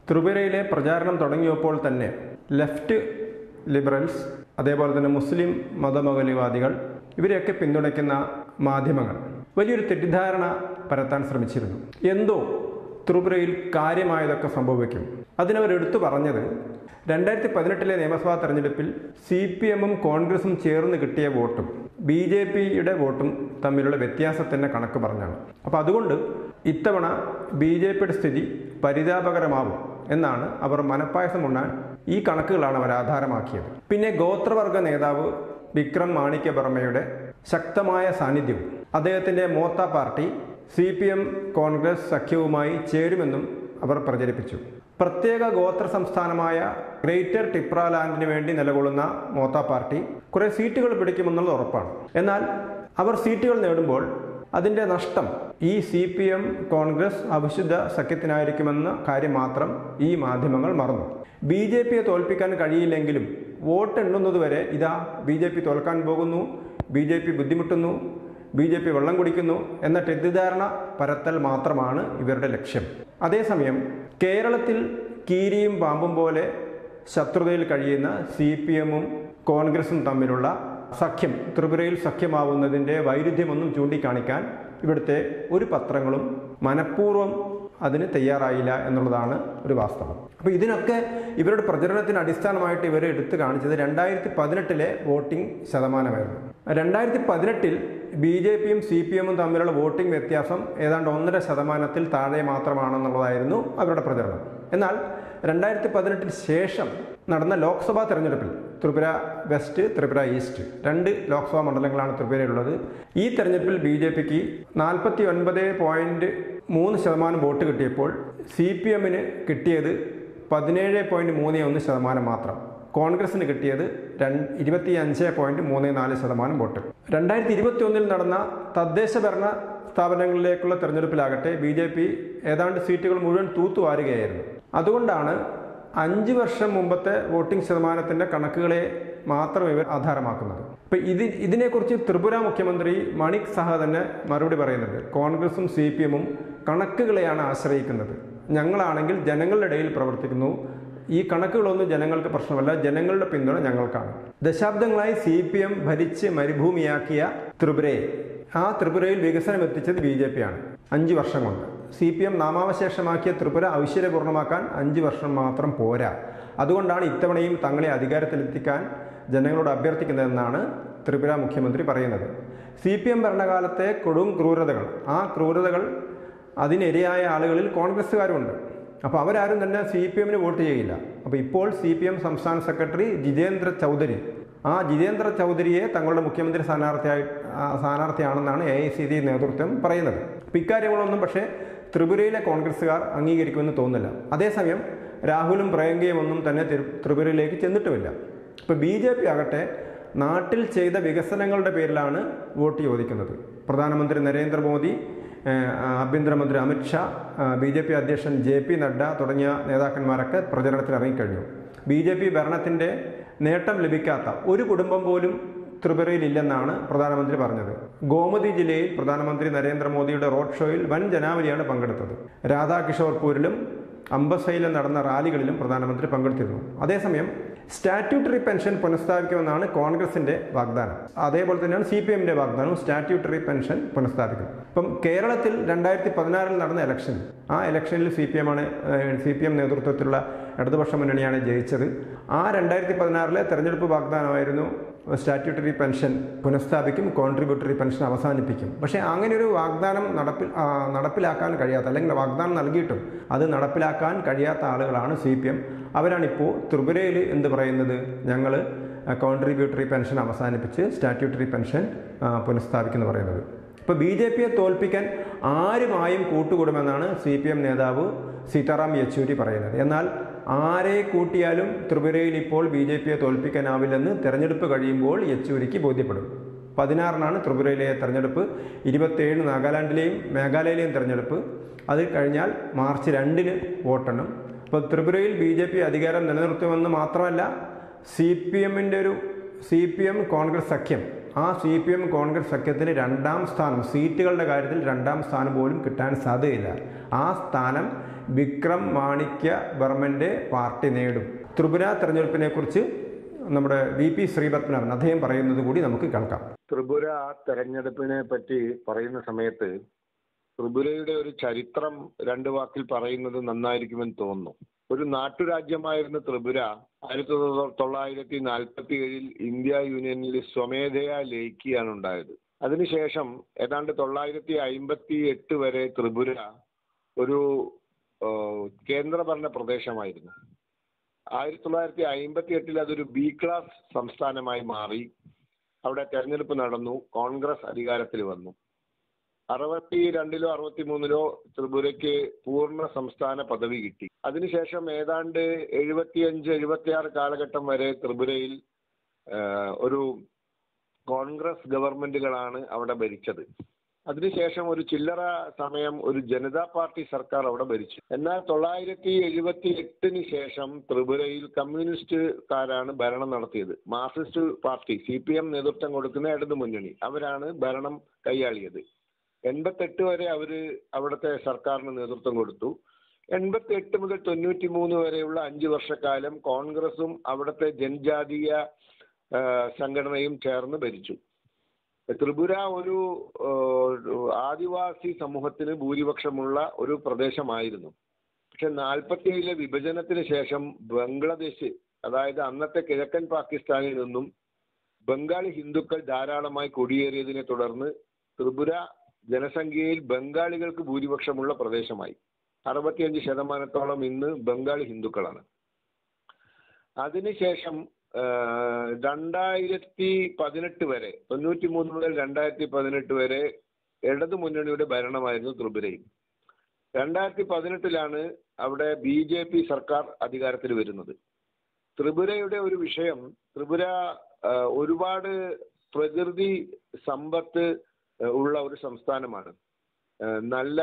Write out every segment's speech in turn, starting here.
ത്രിപുരയിലെ പ്രചാരണം തുടങ്ങിയപ്പോൾ തന്നെ ലെഫ്റ്റ് ലിബറൽസ് അതേപോലെ തന്നെ മുസ്ലിം മതമൗലികവാദികൾ ഇവരെയൊക്കെ പിന്തുണയ്ക്കുന്ന മാധ്യമങ്ങൾ വലിയൊരു തെറ്റിദ്ധാരണ പരത്താൻ ശ്രമിച്ചിരുന്നു എന്തോ ത്രിപുരയിൽ കാര്യമായതൊക്കെ സംഭവിക്കും അതിനവർ എടുത്തു പറഞ്ഞത് രണ്ടായിരത്തി പതിനെട്ടിലെ നിയമസഭാ തെരഞ്ഞെടുപ്പിൽ സി പി എമ്മും കോൺഗ്രസും ചേർന്ന് കിട്ടിയ വോട്ടും ബി ജെ പിയുടെ വോട്ടും തമ്മിലുള്ള വ്യത്യാസത്തിൻ്റെ കണക്ക് പറഞ്ഞാണ് അപ്പോൾ അതുകൊണ്ട് ഇത്തവണ ബി ജെ പിയുടെ സ്ഥിതി പരിതാപകരമാവും എന്നാണ് അവർ മനപ്പായസം ഉണ്ണാൻ ഈ കണക്കുകളാണ് അവർ ആധാരമാക്കിയത് പിന്നെ ഗോത്രവർഗ നേതാവ് വിക്രം മാണിക്യ വർമ്മയുടെ ശക്തമായ സാന്നിധ്യവും അദ്ദേഹത്തിൻ്റെ Motha party C P M Congress സഖ്യവുമായി ചേരുമെന്നും അവർ പ്രചരിപ്പിച്ചു പ്രത്യേക ഗോത്ര സംസ്ഥാനമായ ഗ്രേറ്റർ ടിപ്രാലാൻഡിന് വേണ്ടി നിലകൊള്ളുന്ന മോത്ത പാർട്ടി കുറെ സീറ്റുകൾ പിടിക്കുമെന്നുള്ളത് ഉറപ്പാണ് എന്നാൽ അവർ സീറ്റുകൾ നേടുമ്പോൾ അതിൻ്റെ നഷ്ടം ഈ സി പി എം കോൺഗ്രസ് അവിശുദ്ധ സഖ്യത്തിനായിരിക്കുമെന്ന കാര്യം മാത്രം ഈ മാധ്യമങ്ങൾ മറന്നു ബി ജെ പിയെ തോൽപ്പിക്കാൻ കഴിയില്ലെങ്കിലും വോട്ട് എണ്ണുന്നതുവരെ ഇതാ ബി ജെ പി തോൽക്കാൻ പോകുന്നു ബി ജെ പി ബുദ്ധിമുട്ടുന്നു ബി ജെ പി വെള്ളം കുടിക്കുന്നു എന്ന തെറ്റിദ്ധാരണ പരത്തൽ മാത്രമാണ് ഇവരുടെ ലക്ഷ്യം അതേസമയം കേരളത്തിൽ കീരിയും പാമ്പും പോലെ ശത്രുതയിൽ കഴിയുന്ന സി പി എമ്മും കോൺഗ്രസും തമ്മിലുള്ള സഖ്യം ത്രിപുരയിൽ സഖ്യമാവുന്നതിൻ്റെ വൈരുദ്ധ്യമൊന്നും ചൂണ്ടിക്കാണിക്കാൻ ഇവിടുത്തെ ഒരു പത്രങ്ങളും മനഃപൂർവ്വം അതിന് തയ്യാറായില്ല എന്നുള്ളതാണ് ഒരു വാസ്തവം അപ്പോൾ ഇതിനൊക്കെ ഇവരുടെ പ്രചരണത്തിന് അടിസ്ഥാനമായിട്ട് ഇവർ എടുത്തു കാണിച്ചത് രണ്ടായിരത്തി പതിനെട്ടിലെ വോട്ടിംഗ് ശതമാനമായിരുന്നു രണ്ടായിരത്തി പതിനെട്ടിൽ ബി ജെ പിയും സി പി എമ്മും തമ്മിലുള്ള വോട്ടിംഗ് വ്യത്യാസം ഏതാണ്ട് ഒന്നര ശതമാനത്തിൽ താഴെ മാത്രമാണെന്നുള്ളതായിരുന്നു അവരുടെ പ്രചരണം എന്നാൽ രണ്ടായിരത്തി പതിനെട്ടിന് ശേഷം നടന്ന ലോക്സഭാ തെരഞ്ഞെടുപ്പിൽ ത്രിപുര വെസ്റ്റ് ത്രിപുര ഈസ്റ്റ് രണ്ട് ലോക്സഭാ മണ്ഡലങ്ങളാണ് ത്രിപുരയിലുള്ളത് ഈ തെരഞ്ഞെടുപ്പിൽ ബി ജെ പിക്ക് നാൽപ്പത്തി ഒൻപത് പോയിൻറ്റ് മൂന്ന് ശതമാനം വോട്ട് കിട്ടിയപ്പോൾ സി പി എമ്മിന് കിട്ടിയത് പതിനേഴ് പോയിൻറ്റ് മൂന്ന് ഒന്ന് ശതമാനം മാത്രം കോൺഗ്രസിന് കിട്ടിയത് രണ്ട് ഇരുപത്തി അഞ്ച് പോയിൻറ്റ് മൂന്ന് നാല് ശതമാനം വോട്ട് രണ്ടായിരത്തി ഇരുപത്തി ഒന്നിൽ നടന്ന തദ്ദേശ ഭരണ സ്ഥാപനങ്ങളിലേക്കുള്ള തെരഞ്ഞെടുപ്പിലാകട്ടെ ബി ജെ പി ഏതാണ്ട് സീറ്റുകൾ മുഴുവൻ തൂത്തുവാരുകയായിരുന്നു അതുകൊണ്ടാണ് അഞ്ച് വർഷം മുമ്പത്തെ വോട്ടിംഗ് ശതമാനത്തിൻ്റെ കണക്കുകളെ മാത്രം ഇവർ ആധാരമാക്കുന്നത് ഇപ്പം ഇത് ഇതിനെക്കുറിച്ച് ത്രിപുര മുഖ്യമന്ത്രി മണിക് സഹ തന്നെ മറുപടി പറയുന്നുണ്ട് കോൺഗ്രസും സി പി എമ്മും കണക്കുകളെയാണ് ആശ്രയിക്കുന്നത് ഞങ്ങളാണെങ്കിൽ ജനങ്ങളുടെ ഇടയിൽ പ്രവർത്തിക്കുന്നു ഈ കണക്കുകളൊന്നും ജനങ്ങൾക്ക് പ്രശ്നമല്ല ജനങ്ങളുടെ പിന്തുണ ഞങ്ങൾക്കാണ് ദശാബ്ദങ്ങളായി സി പി എം ഭരിച്ച് മരുഭൂമിയാക്കിയ ത്രിപുരയെ ആ ത്രിപുരയിൽ വികസനം എത്തിച്ചത് ബി ജെ പി ആണ് അഞ്ച് വർഷം കൊണ്ട് സി പി എം നാമാവശേഷമാക്കിയ ത്രിപുര ഐശ്വര്യപൂർണ്ണമാക്കാൻ അഞ്ച് വർഷം മാത്രം പോരാ അതുകൊണ്ടാണ് ഇത്തവണയും തങ്ങളെ അധികാരത്തിലെത്തിക്കാൻ ജനങ്ങളോട് അഭ്യർത്ഥിക്കുന്നതെന്നാണ് ത്രിപുര മുഖ്യമന്ത്രി പറയുന്നത് സി പി എം ഭരണകാലത്തെ കൊടും ക്രൂരതകൾ ആ ക്രൂരതകൾ അതിനിരയായ ആളുകളിൽ കോൺഗ്രസ്സുകാരുമുണ്ട് അപ്പോൾ അവരാരും തന്നെ സി പി എമ്മിന് വോട്ട് ചെയ്യില്ല അപ്പോൾ ഇപ്പോൾ സി പി എം സംസ്ഥാന സെക്രട്ടറി ജിതേന്ദ്ര ചൗധരി ആ ജിതേന്ദ്ര ചൗധരിയെ തങ്ങളുടെ മുഖ്യമന്ത്രി സ്ഥാനാർത്ഥിയായി ആ, സ്ഥാനാർത്ഥിയാണെന്നാണ് എ ഐ സി ഡി നേതൃത്വം പറയുന്നത് അപ്പോൾ ഇക്കാര്യങ്ങളൊന്നും പക്ഷേ ത്രിപുരയിലെ കോൺഗ്രസ്സുകാർ അംഗീകരിക്കുമെന്ന് തോന്നുന്നില്ല അതേസമയം രാഹുലും പ്രിയങ്കയും ഒന്നും തന്നെ തിരു- ത്രിപുരയിലേക്ക് ചെന്നിട്ടുമില്ല ഇപ്പോൾ ബി ജെ പി ആകട്ടെ നാട്ടിൽ ചെയ്ത വികസനങ്ങളുടെ പേരിലാണ് വോട്ട് ചോദിക്കുന്നത് പ്രധാനമന്ത്രി നരേന്ദ്രമോദി ഏഹ്, ആഭ്യന്തരമന്ത്രി അമിത്ഷാ ബി ജെ പി അധ്യക്ഷൻ ജെ പി നഡ്ഡ തുടങ്ങിയ നേതാക്കന്മാരൊക്കെ പ്രചരണത്തിൽ ഇറങ്ങിക്കഴിഞ്ഞു ബി ജെ പി ഭരണത്തിൻ്റെ നേട്ടം ലഭിക്കാത്ത ഒരു കുടുംബം പോലും ത്രിപുരയിലില്ലെന്നാണ് പ്രധാനമന്ത്രി പറഞ്ഞത് ഗോമതി ജില്ലയിൽ പ്രധാനമന്ത്രി നരേന്ദ്രമോദിയുടെ റോഡ് ഷോയിൽ വൻ ജനാവലിയാണ് പങ്കെടുത്തത് രാധാകിഷോർപൂരിലും അംബസയിലും നടന്ന റാലികളിലും പ്രധാനമന്ത്രി പങ്കെടുത്തിരുന്നു അതേസമയം സ്റ്റാറ്റ്യൂട്ടറി പെൻഷൻ പുനഃസ്ഥാപിക്കുമെന്നാണ് കോൺഗ്രസിന്റെ വാഗ്ദാനം അതേപോലെ തന്നെയാണ് സി പി എമ്മിന്റെ വാഗ്ദാനവും സ്റ്റാറ്റ്യൂട്ടറി പെൻഷൻ പുനഃസ്ഥാപിക്കും ഇപ്പം കേരളത്തിൽ രണ്ടായിരത്തി പതിനാറിൽ നടന്ന ഇലക്ഷൻ ആ ഇലക്ഷനിൽ സി പി എം ആണ് സി പി എം നേതൃത്വത്തിലുള്ള ഇടതുപക്ഷ മുന്നണിയാണ് ജയിച്ചത് ആ രണ്ടായിരത്തി പതിനാറിലെ തെരഞ്ഞെടുപ്പ് വാഗ്ദാനമായിരുന്നു സ്റ്റാറ്റ്യൂട്ടറി പെൻഷൻ പുനഃസ്ഥാപിക്കും കോൺട്രിബ്യൂട്ടറി പെൻഷൻ അവസാനിപ്പിക്കും പക്ഷേ അങ്ങനെ ഒരു വാഗ്ദാനം നടപ്പിൽ ആ, നടപ്പിലാക്കാൻ കഴിയാത്ത അല്ലെങ്കിൽ വാഗ്ദാനം നൽകിയിട്ടും അത് നടപ്പിലാക്കാൻ കഴിയാത്ത ആളുകളാണ് സി പി എം അവരാണിപ്പോൾ ത്രിപുരയിൽ എന്ത് പറയുന്നത് ഞങ്ങൾ കോൺട്രിബ്യൂട്ടറി പെൻഷൻ അവസാനിപ്പിച്ച് സ്റ്റാറ്റ്യൂട്ടറി പെൻഷൻ ആ, പുനഃസ്ഥാപിക്കുമെന്ന് പറയുന്നത് ഇപ്പോൾ ബി ജെ പിയെ തോൽപ്പിക്കാൻ ആരുമായും കൂട്ടുകൂടുമെന്നാണ് സി പി എം നേതാവ് സീതാറാം യെച്ചൂരി പറയുന്നത് എന്നാൽ ആരെ കൂട്ടിയാലും ത്രിപുരയിൽ ഇപ്പോൾ ബി ജെ പിയെ തോൽപ്പിക്കാനാവില്ലെന്ന് തെരഞ്ഞെടുപ്പ് കഴിയുമ്പോൾ യെച്ചൂരിക്ക് ബോധ്യപ്പെടും പതിനാറിനാണ് ത്രിപുരയിലെ തെരഞ്ഞെടുപ്പ് ഇരുപത്തേഴ് നാഗാലാൻഡിലെയും മേഘാലയയിലെയും തെരഞ്ഞെടുപ്പ് അത് കഴിഞ്ഞാൽ മാർച്ച് രണ്ടിന് വോട്ടെണ്ണം അപ്പോൾ ത്രിപുരയിൽ ബി ജെ പി അധികാരം നിലനിർത്തുമെന്ന് മാത്രമല്ല സി പി എമ്മിൻ്റെ ഒരു സി പി എം കോൺഗ്രസ് സഖ്യം ആ സി പി എം കോൺഗ്രസ് സഖ്യത്തിന് രണ്ടാം സ്ഥാനം സീറ്റുകളുടെ കാര്യത്തിൽ രണ്ടാം സ്ഥാനം പോലും കിട്ടാൻ സാധ്യതയില്ല ആ സ്ഥാനം വിക്രം മാണിക്യ ബർമന്റെ പാർട്ടി നേടും ത്രിപുര തെരഞ്ഞെടുപ്പിനെ കുറിച്ച് നമ്മുടെ വി പി ശ്രീപത്മനാഭൻ അദ്ദേഹം പറയുന്നത് കൂടി നമുക്ക് കേൾക്കാം ത്രിപുര തെരഞ്ഞെടുപ്പിനെ പറ്റി പറയുന്ന സമയത്ത് ത്രിപുരയുടെ ഒരു ചരിത്രം രണ്ട് വാക്കിൽ പറയുന്നത് നന്നായിരിക്കുമെന്ന് തോന്നുന്നു ഒരു നാട്ടുരാജ്യമായിരുന്ന ത്രിപുര ആയിരത്തി തൊള്ളായിരത്തി നാൽപ്പത്തി ഏഴിൽ ഇന്ത്യ യൂണിയനിൽ സ്വമേധയാ ലയിക്കുകയാണ് ഉണ്ടായത് അതിനുശേഷം ഏതാണ്ട് തൊള്ളായിരത്തി അയിമ്പത്തി എട്ട് വരെ ത്രിപുര ഒരു കേന്ദ്രഭരണ പ്രദേശമായിരുന്നു ആയിരത്തി തൊള്ളായിരത്തി അയിമ്പത്തി എട്ടിൽ അതൊരു ബി ക്ലാസ് സംസ്ഥാനമായി മാറി അവിടെ തെരഞ്ഞെടുപ്പ് നടന്നു കോൺഗ്രസ് അധികാരത്തിൽ വന്നു അറുപത്തി രണ്ടിലോ അറുപത്തി മൂന്നിലോ ത്രിപുരയ്ക്ക് പൂർണ്ണ സംസ്ഥാന പദവി കിട്ടി അതിനുശേഷം ഏതാണ്ട് എഴുപത്തിയഞ്ച് എഴുപത്തിയാറ് കാലഘട്ടം വരെ ത്രിപുരയിൽ ഒരു കോൺഗ്രസ് ഗവൺമെന്റുകളാണ് അവിടെ ഭരിച്ചത് അതിനുശേഷം ഒരു ചില്ലറ സമയം ഒരു ജനതാ പാർട്ടി സർക്കാർ അവിടെ ഭരിച്ചു എന്നാൽ തൊള്ളായിരത്തി എഴുപത്തി എട്ടിന് ശേഷം ത്രിപുരയിൽ കമ്മ്യൂണിസ്റ്റുകാരാണ് ഭരണം നടത്തിയത് Marxist party C P M നേതൃത്വം കൊടുക്കുന്ന ഇടതു മുന്നണി അവരാണ് ഭരണം കൈയാളിയത് എൺപത്തെട്ട് വരെ അവര് അവിടുത്തെ സർക്കാരിന് നേതൃത്വം കൊടുത്തു എൺപത്തി എട്ട് മുതൽ തൊണ്ണൂറ്റി മൂന്ന് വരെയുള്ള അഞ്ച് വർഷക്കാലം കോൺഗ്രസും അവിടുത്തെ ജനജാതീയ സംഘടനയും ചേർന്ന് ഭരിച്ചു ത്രിപുര ഒരു ആദിവാസി സമൂഹത്തിന് ഭൂരിപക്ഷമുള്ള ഒരു പ്രദേശമായിരുന്നു പക്ഷെ നാൽപ്പത്തിയേഴിലെ വിഭജനത്തിന് ശേഷം ബംഗ്ലാദേശ് അതായത് അന്നത്തെ കിഴക്കൻ പാകിസ്ഥാനിൽ നിന്നും ബംഗാളി ഹിന്ദുക്കൾ ധാരാളമായി കുടിയേറിയതിനെ തുടർന്ന് ത്രിപുര ജനസംഖ്യയിൽ ബംഗാളികൾക്ക് ഭൂരിപക്ഷമുള്ള പ്രദേശമായി അറുപത്തിയഞ്ച് ശതമാനത്തോളം ഇന്ന് ബംഗാളി ഹിന്ദുക്കളാണ് അതിനുശേഷം രണ്ടായിരത്തി പതിനെട്ട് വരെ തൊണ്ണൂറ്റി മൂന്ന് മുതൽ രണ്ടായിരത്തി പതിനെട്ട് വരെ ഇടതു മുന്നണിയുടെ ഭരണമായിരുന്നു ത്രിപുരയിൽ രണ്ടായിരത്തി പതിനെട്ടിലാണ് അവിടെ ബി ജെ പി സർക്കാർ അധികാരത്തിൽ വരുന്നത് ത്രിപുരയുടെ ഒരു വിഷയം ത്രിപുര ഒരുപാട് പ്രകൃതി സമ്പത്ത് ഉള്ള ഒരു സംസ്ഥാനമാണ് നല്ല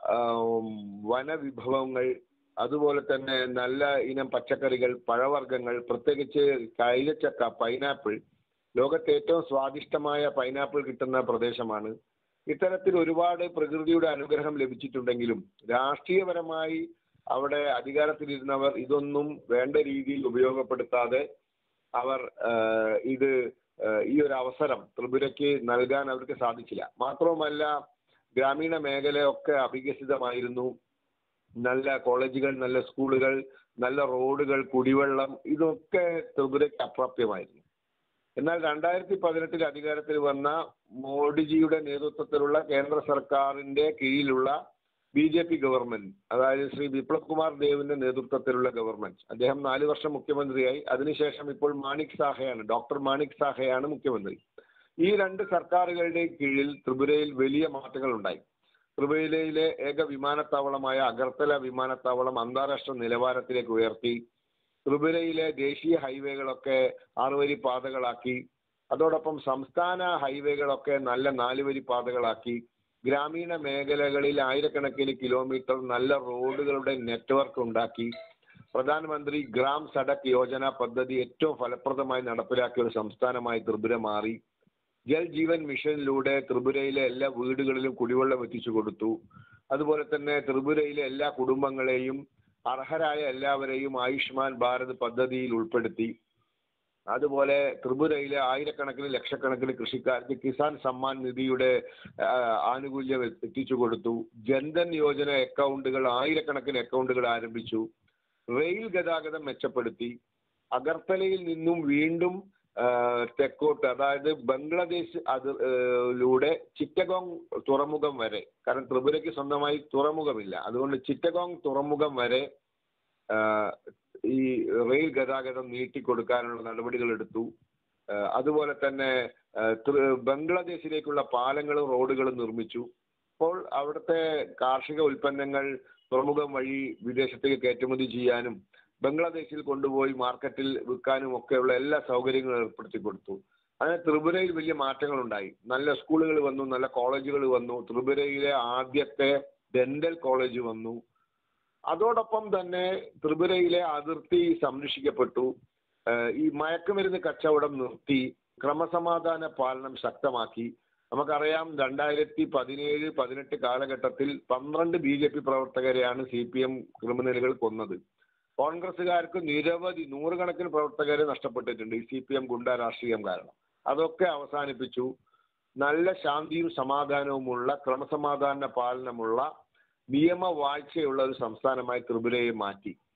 വനവിഭവങ്ങൾ അതുപോലെ തന്നെ നല്ല ഇനം പച്ചക്കറികൾ പഴവർഗ്ഗങ്ങൾ പ്രത്യേകിച്ച് കൈലച്ചക്ക പൈനാപ്പിൾ ലോകത്തെ ഏറ്റവും സ്വാദിഷ്ടമായ പൈനാപ്പിൾ കിട്ടുന്ന പ്രദേശമാണ് ഇത്തരത്തിൽ ഒരുപാട് പ്രകൃതിയുടെ അനുഗ്രഹം ലഭിച്ചിട്ടുണ്ടെങ്കിലും രാഷ്ട്രീയപരമായി അവിടെ അധികാരത്തിലിരുന്നവർ ഇതൊന്നും വേണ്ട രീതിയിൽ ഉപയോഗപ്പെടുത്താതെ അവർ ഇത് ഈ ഒരു അവസരം ത്രിപുരയ്ക്ക് നൽകാൻ അവർക്ക് സാധിച്ചില്ല മാത്രവുമല്ല ഗ്രാമീണ മേഖലയൊക്കെ അവികസിതമായിരുന്നു നല്ല കോളേജുകൾ നല്ല സ്കൂളുകൾ നല്ല റോഡുകൾ കുടിവെള്ളം ഇതൊക്കെ ത്രിപുരയ്ക്ക് അപ്രാപ്യമായിരുന്നു എന്നാൽ രണ്ടായിരത്തി പതിനെട്ടിൽ അധികാരത്തിൽ വന്ന മോഡിജിയുടെ നേതൃത്വത്തിലുള്ള കേന്ദ്ര സർക്കാരിന്റെ കീഴിലുള്ള ബി ജെ പി ഗവൺമെന്റ് അതായത് ശ്രീ ബിപ്ലബ് കുമാർ ദേവിന്റെ നേതൃത്വത്തിലുള്ള ഗവൺമെന്റ് അദ്ദേഹം നാല് വർഷം മുഖ്യമന്ത്രിയായി അതിനുശേഷം ഇപ്പോൾ മാണിക് സാഹയാണ് ഡോക്ടർ മാണിക് സാഹയാണ് മുഖ്യമന്ത്രി ഈ രണ്ട് സർക്കാരുകളുടെ കീഴിൽ ത്രിപുരയിൽ വലിയ മാറ്റങ്ങൾ ഉണ്ടായി ത്രിപുരയിലെ ഏക വിമാനത്താവളമായ അഗർത്തല വിമാനത്താവളം അന്താരാഷ്ട്ര നിലവാരത്തിലേക്ക് ഉയർത്തി ത്രിപുരയിലെ ദേശീയ ഹൈവേകളൊക്കെ ആറുവരി പാതകളാക്കി അതോടൊപ്പം സംസ്ഥാന ഹൈവേകളൊക്കെ നല്ല നാലുവരി പാതകളാക്കി ഗ്രാമീണ മേഖലകളിൽ ആയിരക്കണക്കിന് കിലോമീറ്റർ നല്ല റോഡുകളുടെ നെറ്റ്വർക്ക് ഉണ്ടാക്കി പ്രധാനമന്ത്രി ഗ്രാം സഡക് യോജന പദ്ധതി ഏറ്റവും ഫലപ്രദമായി നടപ്പിലാക്കിയ ഒരു സംസ്ഥാനമായി ത്രിപുര മാറി ജൽ ജീവൻ മിഷനിലൂടെ ത്രിപുരയിലെ എല്ലാ വീടുകളിലും കുടിവെള്ളം എത്തിച്ചു കൊടുത്തു അതുപോലെ തന്നെ ത്രിപുരയിലെ എല്ലാ കുടുംബങ്ങളെയും അർഹരായ എല്ലാവരെയും ആയുഷ്മാൻ ഭാരത് പദ്ധതിയിൽ ഉൾപ്പെടുത്തി അതുപോലെ ത്രിപുരയിലെ ആയിരക്കണക്കിന് ലക്ഷക്കണക്കിന് കൃഷിക്കാർക്ക് കിസാൻ സമ്മാൻ നിധിയുടെ ആനുകൂല്യം എത്തിച്ചു കൊടുത്തു ജൻധൻ യോജന അക്കൗണ്ടുകൾ ആയിരക്കണക്കിന് അക്കൗണ്ടുകൾ ആരംഭിച്ചു റെയിൽ ഗതാഗതം മെച്ചപ്പെടുത്തി അഗർത്തലയിൽ നിന്നും വീണ്ടും തെക്കോട്ട് അതായത് ബംഗ്ലാദേശ് അത് ലൂടെ ചിറ്റഗോങ് തുറമുഖം വരെ കാരണം ത്രിപുരയ്ക്ക് സ്വന്തമായി തുറമുഖമില്ല അതുകൊണ്ട് ചിറ്റഗോങ് തുറമുഖം വരെ ഈ റെയിൽ ഗതാഗതം നീട്ടിക്കൊടുക്കാനുള്ള നടപടികൾ എടുത്തു അതുപോലെ തന്നെ ബംഗ്ലാദേശിലേക്കുള്ള പാലങ്ങളും റോഡുകളും നിർമ്മിച്ചു അപ്പോൾ അവിടുത്തെ കാർഷിക ഉൽപ്പന്നങ്ങൾ തുറമുഖം വഴി വിദേശത്തേക്ക് കയറ്റുമതി ചെയ്യാനും ബംഗ്ലാദേശിൽ കൊണ്ടുപോയി മാർക്കറ്റിൽ വിൽക്കാനും ഒക്കെയുള്ള എല്ലാ സൗകര്യങ്ങളും ഏർപ്പെടുത്തി കൊടുത്തു അങ്ങനെ ത്രിപുരയിൽ വലിയ മാറ്റങ്ങൾ ഉണ്ടായി നല്ല സ്കൂളുകൾ വന്നു നല്ല കോളേജുകൾ വന്നു ത്രിപുരയിലെ ആദ്യത്തെ ഡെന്റൽ കോളേജ് വന്നു അതോടൊപ്പം തന്നെ ത്രിപുരയിലെ അതിർത്തി സംരക്ഷിക്കപ്പെട്ടു ഈ മയക്കുമരുന്ന് കച്ചവടം നിർത്തി ക്രമസമാധാന പാലനം ശക്തമാക്കി നമുക്കറിയാം രണ്ടായിരത്തി പതിനേഴ് പതിനെട്ട് കാലഘട്ടത്തിൽ പന്ത്രണ്ട് ബി ജെ പി പ്രവർത്തകരെയാണ് സി പി എം ക്രിമിനലുകൾ കൊന്നത് കോൺഗ്രസുകാർക്ക് നിരവധി നൂറുകണക്കിന് പ്രവർത്തകരെ നഷ്ടപ്പെട്ടിട്ടുണ്ട് ഈ സി പി എം ഗുണ്ട രാഷ്ട്രീയം കാരണം അതൊക്കെ അവസാനിപ്പിച്ചു നല്ല ശാന്തിയും സമാധാനവുമുള്ള ക്രമസമാധാന പാലനമുള്ള നിയമവാഴ്ചയുള്ള ഒരു സംസ്ഥാനമായി ത്രിപുരയെ മാറ്റി